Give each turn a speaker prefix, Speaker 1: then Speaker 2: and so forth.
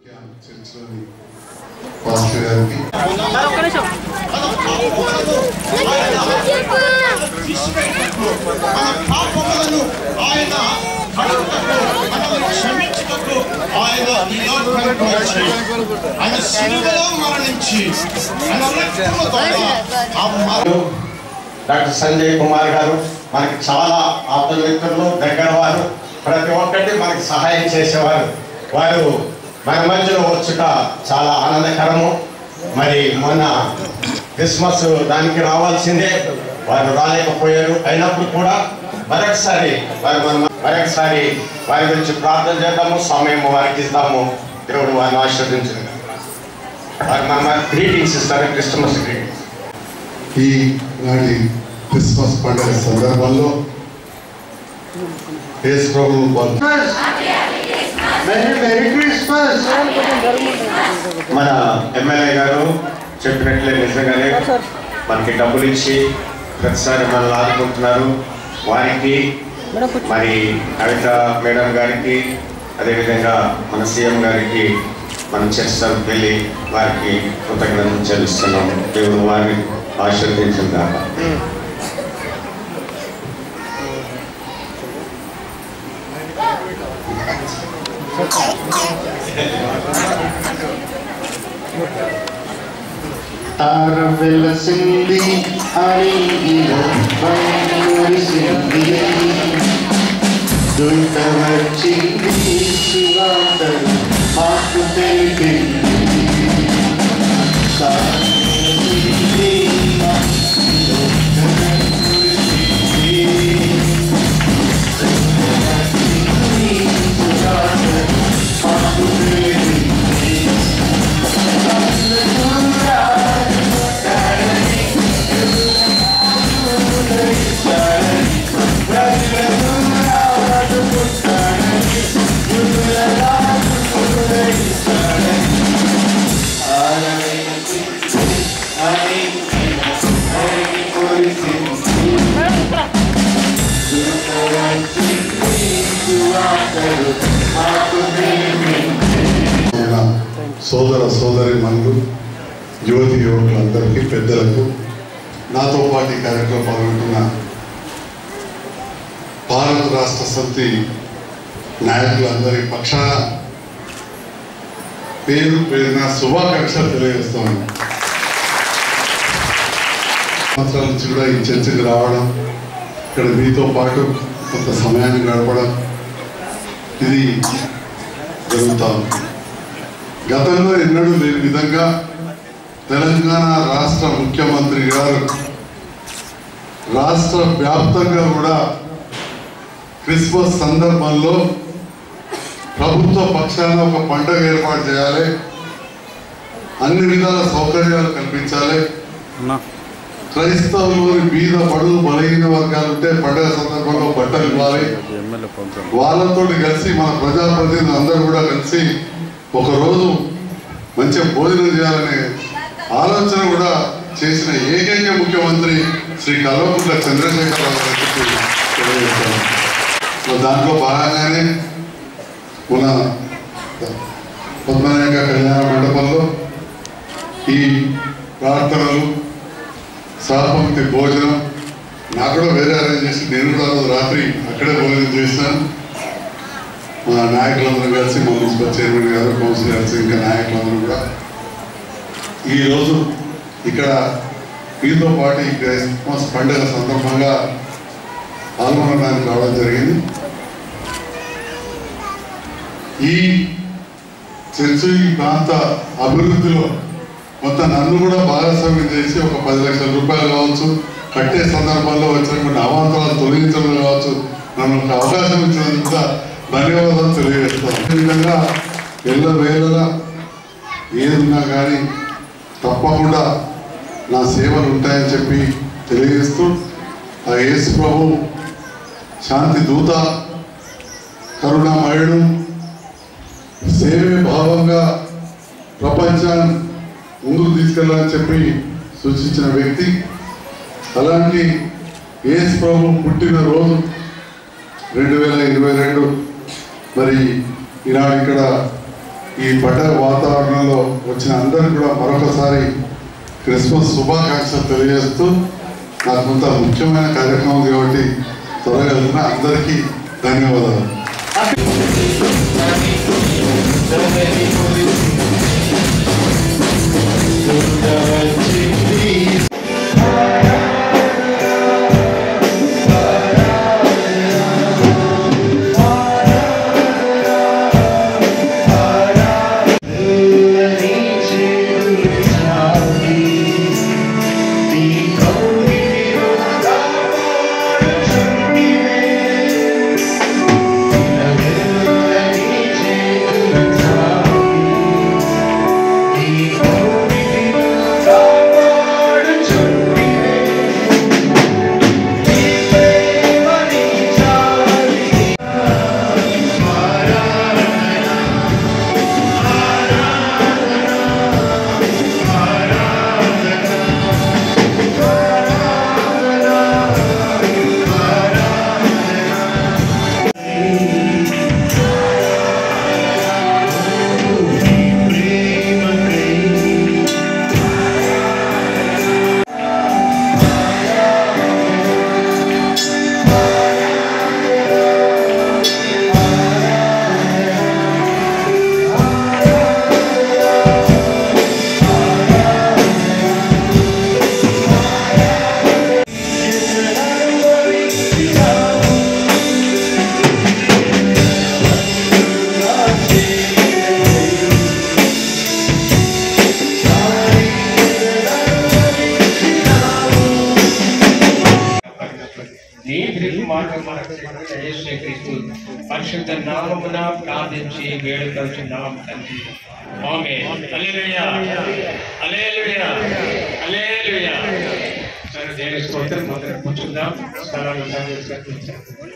Speaker 1: చర్చిలోని pastor గారికి
Speaker 2: మన పాపములను ఆయన కడుగుటకు, మనల్ని క్షమించుటకు ఆయన ఈ లోకానికి వచ్చి, ఆయన సిలువలో మరణించి ఆయన రక్తము ద్వారా ఆ మరణం
Speaker 3: డాక్టర్ సంజయ్ కుమార్ గారు మనకి చాలా ఆప్త మిత్రులు దగ్గర వారు ప్రతి ఒక్కటి మనకి సహాయం చేసేవారు వారు మన మధ్యలో వచ్చుట చాలా ఆనందకరము మరి మొన్న క్రిస్మస్ దానికి రావాల్సిందే వారు రాలేకపోయారు అయినప్పుడు కూడా మరొకసారి వారు మన మరొకసారి వారి గురించి ప్రార్థన చేద్దాము సమయం వారికి ఇస్తాము దేవుడు వారిని ఆశీర్వదించింది వారు మన గ్రీటింగ్స్ ఇస్తారు క్రిస్మస్ గ్రీటింగ్స్
Speaker 1: ఈ నాటి క్రిస్మస్ పండుగ సందర్భంలో యేసు ప్రభు పాల్గొ-
Speaker 3: మన ఎమ్మెల్యే గారు చెప్పినట్లే నిజంగానే మనకి డబ్బులు ఇచ్చి ప్రతిసారి మనల్ని ఆదుకుంటున్నారు వారికి మరి కవిత మేడం గారికి అదేవిధంగా మన సీఎం గారికి మనం చర్చలకు వెళ్ళి వారికి కృతజ్ఞతలు చెల్లిస్తున్నాం దేవుడు వారిని ఆశీర్వదించిన దాకా
Speaker 4: తార వెలసింది అడిగిలో బయలుసింది దుంట వచ్చి శివాతరు మాకు తెలిపింది సాగింది
Speaker 1: మన సోదర సోదరి మనులు యువతి యువకులందరికీ పెద్దలకు నాతో పాటు ఈ కార్యక్రమం పాల్గొంటున్న భారత రాష్ట్ర సమితి నాయకులందరి పక్షాన పేరు పేరున శుభాకాంక్షలు తెలియజేస్తాను సంవత్సరాల నుంచి కూడా ఈ చర్చకు రావడం ఇక్కడ మీతో పాటు కొంత సమయాన్ని గడపడం ఇది జరుగుతా ఉంది గతంలో ఎన్నడూ లేని విధంగా తెలంగాణ రాష్ట్ర ముఖ్యమంత్రి గారు రాష్ట్ర వ్యాప్తంగా కూడా క్రిస్మస్ సందర్భంలో ప్రభుత్వ పక్షాన ఒక పండుగ ఏర్పాటు చేయాలి అన్ని విధాల సౌకర్యాలు కల్పించాలి క్రైస్తవులోని బీద బడుగు బలహీన వర్గాలు ఉంటే పండుగ సందర్భంలో బట్టలు ఇవ్వాలి వాళ్ళతో కలిసి మన ప్రజాప్రతినిధులు అందరూ కూడా కలిసి ఒక రోజు మంచిగా భోజనం చేయాలనే ఆలోచన కూడా చేసిన ఏకైక ముఖ్యమంత్రి శ్రీ కల్వకుంట్ల చంద్రశేఖరరావు గారికి తెలియజేస్తాను సో దాంట్లో భాగంగానే మన పద్మనాయక కళ్యాణ మండపంలో ఈ ప్రార్థనలు సహపంక్తి భోజనం నాకు కూడా వేరే అరేంజ్ చేసి నేను కూడా ఆ రోజు రాత్రి అక్కడే భోజనం చేశాను మా నాయకులందరూ కలిసి మా మున్సిపల్ చైర్మన్ గారు కౌన్సిలర్స్ ఇంకా నాయకులందరూ కూడా ఈరోజు ఇక్కడ మీతో పాటు ఈ క్రిస్మస్ పండుగ సందర్భంగా పాల్గొనడానికి రావడం జరిగింది ఈ చర్చ్ ఈ ప్రాంత అభివృద్ధిలో మొత్తం నన్ను కూడా భాగస్వామ్యం చేసి ఒక పది లక్షల రూపాయలు కావచ్చు కట్టే సందర్భంలో వచ్చినటువంటి అవాంతరాలు తొలగించడం కావచ్చు నన్ను ఒక అవకాశం ఇచ్చినందుకు కూడా ధన్యవాదాలు తెలియజేస్తాను ఈ విధంగా ఎల్ల వేళలా ఏదున్నా కానీ తప్పకుండా నా సేవలు ఉంటాయని చెప్పి తెలియజేస్తూ ఆ యేసు ప్రభు శాంతి దూత కరుణామయుడు సేవే భావంగా ప్రపంచాన్ని ముందుకు తీసుకెళ్ళాలని చెప్పి సూచించిన వ్యక్తి అలాంటి యేసు ప్రభు పుట్టిన రోజు రెండు వేల ఇరవై రెండు మరి ఈనాడు ఇక్కడ ఈ పండగ వాతావరణంలో వచ్చిన అందరికీ కూడా మరొకసారి క్రిస్మస్ శుభాకాంక్షలు తెలియజేస్తూ నాకు కొంత ముఖ్యమైన కార్యక్రమం ఉంది కాబట్టి త్వరగా వెళ్తున్నా అందరికీ ధన్యవాదాలు
Speaker 5: నీ క్రీస్తు మార్గం మనకు యేసుక్రీస్తు పరిశుద్ధ నామమున ప్రార్థించి వేడుకొచ్చున్నాం తండ్రి ఆమేన్ హల్లెలూయా హల్లెలూయా హల్లెలూయా సరే దేవుని స్తోత్రం మొదలు కూర్చుందాం స్థలాలు సంగతి